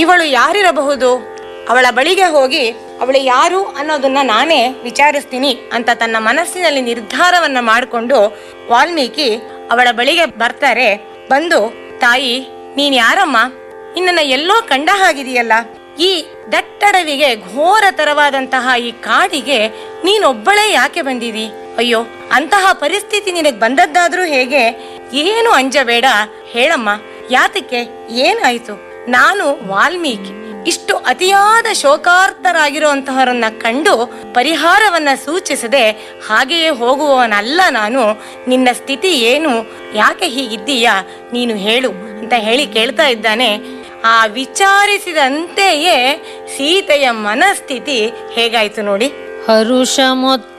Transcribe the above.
ಇವಳು ಯಾರಿರಬಹುದು ಅವಳ ಬಳಿಗೆ ಹೋಗಿ ಅವಳು ಯಾರು ಅನ್ನೋದನ್ನ ನಾನೇ ವಿಚಾರಿಸ್ತೀನಿ ಅಂತ ತನ್ನ ಮನಸ್ಸಿನಲ್ಲಿ ನಿರ್ಧಾರವನ್ನ ಮಾಡಿಕೊಂಡು ವಾಲ್ಮೀಕಿ ಅವಳ ಬಳಿಗೆ ಬರ್ತಾರೆ ಬಂದು ತಾಯಿ ನೀನ್ ಯಾರಮ್ಮ ನಿನ್ನನ್ನ ಎಲ್ಲೋ ಕಂಡ ಹಾಗಿದೆಯಲ್ಲ ಈ ದಟ್ಟಡವಿಗೆ ಘೋರ ತರವಾದಂತಹ ಈ ಕಾಡಿಗೆ ನೀನೊಬ್ಬಳೇ ಯಾಕೆ ಬಂದಿದಿ ಅಯ್ಯೋ ಅಂತಹ ಪರಿಸ್ಥಿತಿ ನಿನಗೆ ಬಂದದ್ದಾದ್ರೂ ಹೇಗೆ ಏನು ಅಂಜಬೇಡ ಹೇಳಮ್ಮ ಯಾತಕ್ಕೆ ಏನಾಯ್ತು ನಾನು ವಾಲ್ಮೀಕಿ ಇಷ್ಟು ಅತಿಯಾದ ಶೋಕಾರ್ತರಾಗಿರುವಂತಹವರನ್ನ ಕಂಡು ಪರಿಹಾರವನ್ನ ಸೂಚಿಸದೆ ಹಾಗೆಯೇ ಹೋಗುವವನಲ್ಲ ನಾನು ನಿನ್ನ ಸ್ಥಿತಿ ಏನು ಯಾಕೆ ಹೀಗಿದ್ದೀಯಾ ನೀನು ಹೇಳು ಅಂತ ಹೇಳಿ ಕೇಳ್ತಾ ಇದ್ದಾನೆ ಆ ವಿಚಾರಿಸಿದಂತೆಯೇ ಸೀತೆಯ ಮನಸ್ಥಿತಿ ಹೇಗಾಯ್ತು ನೋಡಿ ಹರುಷ ಮೊತ್ತ